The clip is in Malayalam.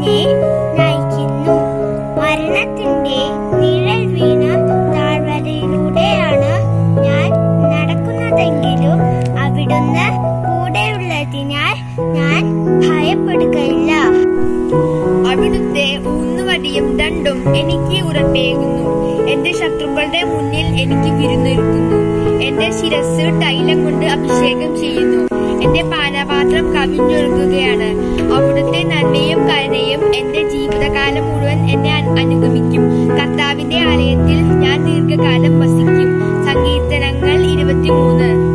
എന്നെ നയിക്കുന്നു മരണത്തിന്റെ നിഴൽ വീണ താഴ്വരയിലൂടെയാണ് ഞാൻ നടക്കുന്നതെങ്കിലും അവിടുന്ന് കൂടെയുള്ളതിനാൽ ഞാൻ ഭയപ്പെടുകയില്ല അവിടുത്തെ ഊന്നുവടിയും ദണ്ടും എനിക്ക് ഉറപ്പേകുന്നു എന്റെ ശത്രുക്കളുടെ മുന്നിൽ എനിക്ക് വിരുന്നൊരുക്കുന്നു എന്റെ ശിരസ് തൈലം കൊണ്ട് അഭിഷേകം ചെയ്യുന്നു എന്റെ പാനപാത്രം കവിഞ്ഞൊഴുകുകയാണ് അവിടുത്തെ നന്മയും കരുണയും എന്റെ ജീവിതകാലം മുഴുവൻ എന്നെ അൻ- അനുഗമിക്കും കർത്താവിന്റെ ആലയത്തിൽ ഞാൻ ദീർഘകാലം വസിക്കും സങ്കീർത്തനങ്ങൾ ഇരുപത്തിമൂന്ന്